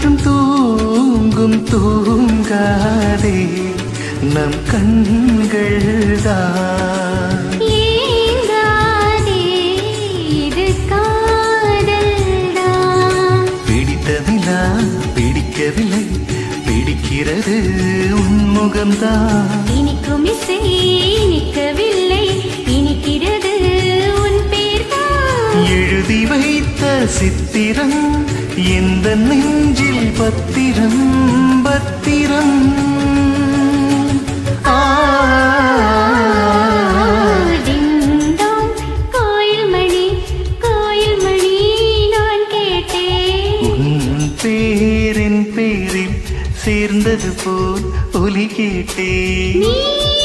காற்றும் தூங்கும் தூங்காதே நம் கண்கள்தான் ஏங்காதே இது காதல்தான் பிடித்ததிலா பிடிக்கவில்லை பிடிக்கிறது உன்முகம்தான் இனிக்கும் இசை இனிக்கவில்லை இனிக்கிறது உன் பேர்தான் எழுதி வைத்த சித்திரம் எந்த நெஞ்சில் பத்திரம் பத்திரம் ஆ டிங்டாங், கோயில் மணி கோயில் மணி நான் கேட்டேன் உன் பேரின் பேரில் சேர்ந்தது போல் ஒலி கேட்டேன் நீ